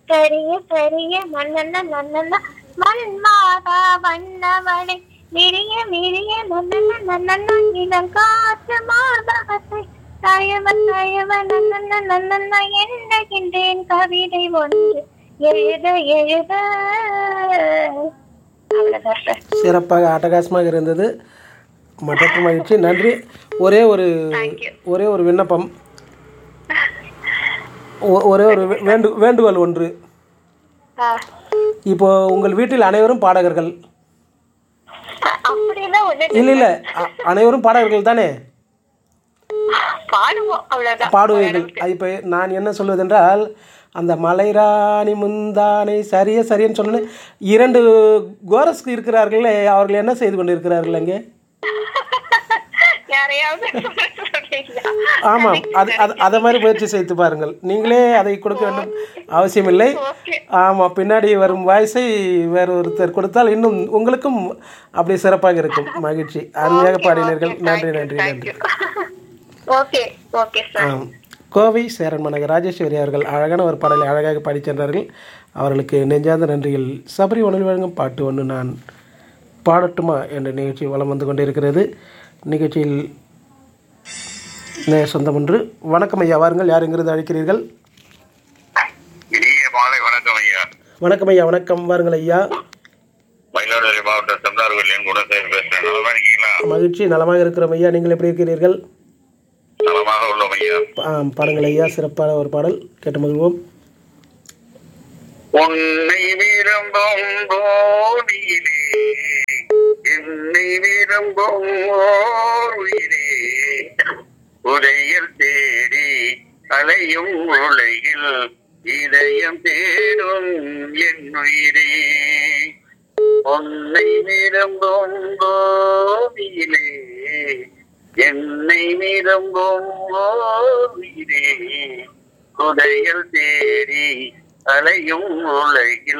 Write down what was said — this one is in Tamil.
சரிய சரிய மன்னன நன்னன மன்மாதா வண்ணவனை விரிய விரிய நன்னன நன்னன இளம் காற்று மாதகத்தை தயவ தயவ நன்னன நன்னன எண்ணுகின்றேன் கவிதை ஒன்று எழுத எழுத அவ்வளவுதான் சார் சிறப்பாக அட்டகாசமாக இருந்தது மற்றற்ற மகிழ்ச்சி நன்றி ஒரே ஒரு ஒரே ஒரு விண்ணப்பம் ஒ- ஒரே ஒரு வே- வேண்டு வேண்டுகோள் ஒன்று ஆ, இப்போ உங்கள் வீட்டில் அனைவரும் பாடகர்கள் அப்படிலாம் ஒண்ணு இல்லை இல்லை அ- அனைவரும் பாடகர்கள் தானே பாடுவோம் அவ்வளவுதான் பாடுவீர்கள் அது இப்போ நான் என்ன சொல்வதென்றால் அந்த மலைராணி முந்தானை சரிய சரியன்னு சொன்னேன் இரண்டு கோரஸ்க்கு இருக்கிறார்களே அவர்கள் என்ன செய்து கொண்டு இருக்கிறார்கள் அங்கே யாரையாவது சொல்றீங்களா? ஆமாம் அது அது அதை மாதிரி முயற்சி செய்து பாருங்கள் நீங்களே அதை கொடுக்க வேண்டும் அவசியமில்லை Okay. ஆமாம் பின்னாடி வரும் வாய்ஸை வேற ஒருத்தர் கொடுத்தால் இன்னும் உங்களுக்கும் அப்படி சிறப்பாக இருக்கும் மகிழ்ச்சி அருமையாக பாடினீர்கள் நன்றி நன்றி நன்றி ஓகே ஓகே சார் ஆம். கோவை சேரன் மனக ராஜேஸ்வரி அவர்கள் அழகான ஒரு பாடலை அழகாக பாடிச் சென்றார்கள் அவர்களுக்கு நெஞ்சார்ந்த நன்றிகள் சபரி உணவு வழங்கும் பாட்டு ஒன்று நான் பாடட்டுமா என்ற நிகழ்ச்சி வலம் வந்து கொண்டிருக்கிறது நிகழ்ச்சியில் நே- சொந்தம் ஒன்று வணக்கம் ஐயா வாருங்கள் யார் எங்கிருந்து அழைக்கிறீர்கள் இனிய மாலை வணக்கம் ஐயா வணக்கம் ஐயா வணக்கம் வாருங்கள் ஐயா மயிலாடுதுறை மாவட்டம் செந்தார்கோயில் குணசேகர் பேசுறேன் நலமா இருக்கீங்களா மகிழ்ச்சி நலமாக இருக்கிறோம் ஐயா நீங்கள் எப்படி இருக்கிறீர்கள் நலமாக உள்ளோம் ஐயா ஆம், பாருங்கள் ஐயா சிறப்பான ஒரு பாடல் கேட்டு மகிழ்வோம் உன்னை விரும்பும் போதிலே என்னை விரும்பும் ஓர் உயிரே உதயல் தேடி அலையும் உலகில் இதயம் தேடும் என் உயிரே உன்னை விரும்பும் போதிலே என்னை விரும்பும் ஓர் உயிரே உதயல் தேடி அலையும் உலகில்